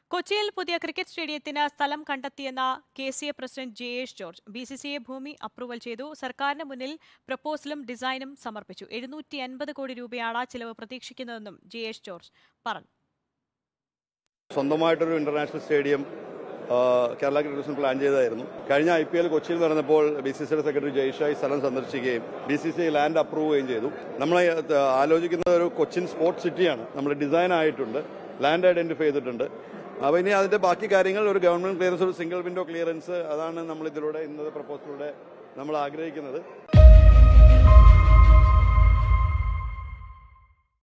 കൊച്ചിയിൽ പുതിയ ക്രിക്കറ്റ് സ്റ്റേഡിയത്തിന് സ്ഥലം കണ്ടെത്തിയെന്ന K C A president Jayesh George B C C A ഭൂമി അപ്രൂവൽ ചെയ്തു സർക്കാരിന് മുന്നിൽ പ്രപ്പോസലും ഡിസൈനും സമർപ്പിച്ചു എഴുന്നൂറ്റി അൻപത് കോടി രൂപയാണ് ചിലവ് പ്രതീക്ഷിക്കുന്നതെന്നും ജയേഷ് ജോർജ് പറഞ്ഞു സ്വന്തമായിട്ടൊരു ഇന്റർനാഷണൽ സ്റ്റേഡിയം ആ, കേരള ക്രിക്കറ്റ് പ്ലാൻ ചെയ്തതായിരുന്നു കഴിഞ്ഞ ഐ പി എൽ കൊച്ചിയിൽ നടന്നപ്പോൾ ബി സി സിയുടെ സെക്രട്ടറി ജയ്ഷായി സ്ഥലം സന്ദർശിക്കുകയും B C C land approve ചെയ്യുകയും ചെയ്തു നമ്മൾ ആലോചിക്കുന്നത് ഒരു കൊച്ചിൻ സ്പോർട്സ് സിറ്റിയാണ് നമ്മൾ ഡിസൈൻ ആയിട്ടുണ്ട് ലാൻഡ് ഐഡന്റിഫൈ ചെയ്തിട്ടുണ്ട് അപ്പോൾ ഇനി അതിന്റെ ബാക്കി കാര്യങ്ങൾ ഒരു ഗവൺമെന്റ് ക്ലിയറൻസ് ഒരു സിംഗിൾ വിൻഡോ ക്ലിയറൻസ് അതാണ് നമ്മൾ ഇതിലൂടെ ഇന്നത്തെ പ്രപ്പോസലിലൂടെ നമ്മൾ ആഗ്രഹിക്കുന്നത്